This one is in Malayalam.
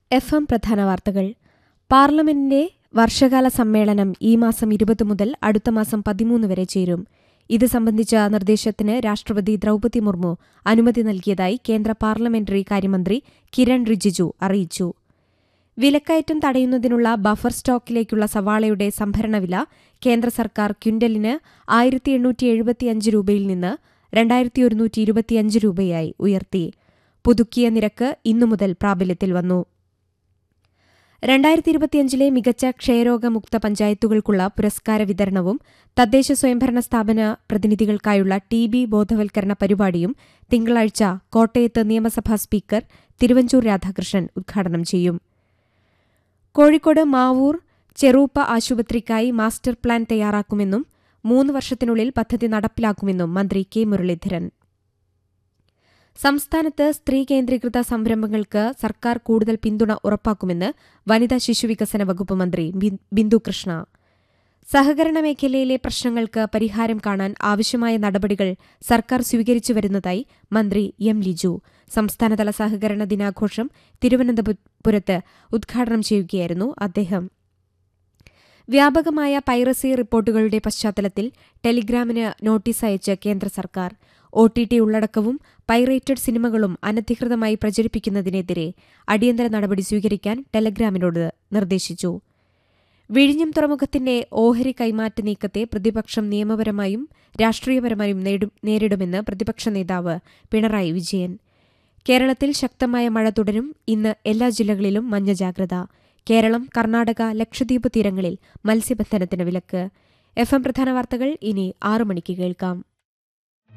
എഫ് എം പ്രധാന വാർത്തകൾ പാർലമെന്റിന്റെ വർഷകാല സമ്മേളനം ഈ മാസം ഇരുപത് മുതൽ അടുത്ത മാസം പതിമൂന്ന് വരെ ചേരും ഇത് സംബന്ധിച്ച നിർദ്ദേശത്തിന് രാഷ്ട്രപതി ദ്രൌപതി മുർമു അനുമതി നൽകിയതായി കേന്ദ്ര പാർലമെന്ററി കാര്യമന്ത്രി കിരൺ റിജിജു അറിയിച്ചു വിലക്കയറ്റം തടയുന്നതിനുള്ള ബഫർ സ്റ്റോക്കിലേക്കുള്ള സവാളയുടെ സംഭരണവില കേന്ദ്ര സർക്കാർ ക്വിന്റലിന് ആയിരത്തി എണ്ണൂറ്റി എഴുപത്തിയഞ്ച് രൂപയിൽ നിന്ന് രണ്ടായിരത്തി ഒരുന്നൂറ്റി ഇരുപത്തിയഞ്ച് രൂപയായി ഉയർത്തി പുതുക്കിയ നിരക്ക് ഇന്നു മുതൽ പ്രാബല്യത്തിൽ വന്നു രണ്ടായിരത്തി ഇരുപത്തിയഞ്ചിലെ മികച്ച ക്ഷയരോഗമുക്ത പഞ്ചായത്തുകൾക്കുള്ള പുരസ്കാര വിതരണവും തദ്ദേശ സ്വയംഭരണ സ്ഥാപന പ്രതിനിധികൾക്കായുള്ള ടി ബി ബോധവൽക്കരണ പരിപാടിയും തിങ്കളാഴ്ച കോട്ടയത്ത് നിയമസഭാ സ്പീക്കർ തിരുവഞ്ചൂർ രാധാകൃഷ്ണൻ ഉദ്ഘാടനം ചെയ്യും കോഴിക്കോട് മാവൂർ ചെറൂപ്പ ആശുപത്രിക്കായി മാസ്റ്റർ പ്ലാൻ തയ്യാറാക്കുമെന്നും മൂന്ന് വർഷത്തിനുള്ളിൽ പദ്ധതി നടപ്പിലാക്കുമെന്നും മന്ത്രി കെ മുരളീധരൻ സംസ്ഥാനത്ത് സ്ത്രീ കേന്ദ്രീകൃത സംരംഭങ്ങൾക്ക് സർക്കാർ കൂടുതൽ പിന്തുണ ഉറപ്പാക്കുമെന്ന് വനിതാ ശിശുവികസന വകുപ്പ് മന്ത്രി ബിന്ദു കൃഷ്ണ സഹകരണ മേഖലയിലെ പ്രശ്നങ്ങൾക്ക് പരിഹാരം കാണാൻ ആവശ്യമായ നടപടികൾ സർക്കാർ സ്വീകരിച്ചു വരുന്നതായി മന്ത്രി എം ലിജു സംസ്ഥാനതല സഹകരണ ദിനാഘോഷം തിരുവനന്തപുരത്ത് ഉദ്ഘാടനം ചെയ്യുകയായിരുന്നു അദ്ദേഹം വ്യാപകമായ പൈറസി റിപ്പോർട്ടുകളുടെ പശ്ചാത്തലത്തിൽ ടെലിഗ്രാമിന് നോട്ടീസ് അയച്ച് കേന്ദ്ര സർക്കാർ ഒ ടി ടി ഉള്ളടക്കവും പൈറേറ്റഡ് സിനിമകളും അനധികൃതമായി പ്രചരിപ്പിക്കുന്നതിനെതിരെ അടിയന്തര നടപടി സ്വീകരിക്കാൻ ടെലഗ്രാമിനോട് നിർദ്ദേശിച്ചു വിഴിഞ്ഞം തുറമുഖത്തിന്റെ ഓഹരി കൈമാറ്റ നീക്കത്തെ പ്രതിപക്ഷം നിയമപരമായും രാഷ്ട്രീയപരമായും നേരിടുമെന്ന് പ്രതിപക്ഷ നേതാവ് പിണറായി വിജയൻ കേരളത്തിൽ ശക്തമായ മഴ തുടരും ഇന്ന് എല്ലാ ജില്ലകളിലും മഞ്ഞ ജാഗ്രത കേരളം കർണാടക ലക്ഷദ്വീപ് തീരങ്ങളിൽ മത്സ്യബന്ധനത്തിന് വിലക്ക് എഫ് എം പ്രധാന വാർത്തകൾ ഇനി ആറു മണിക്ക് കേൾക്കാം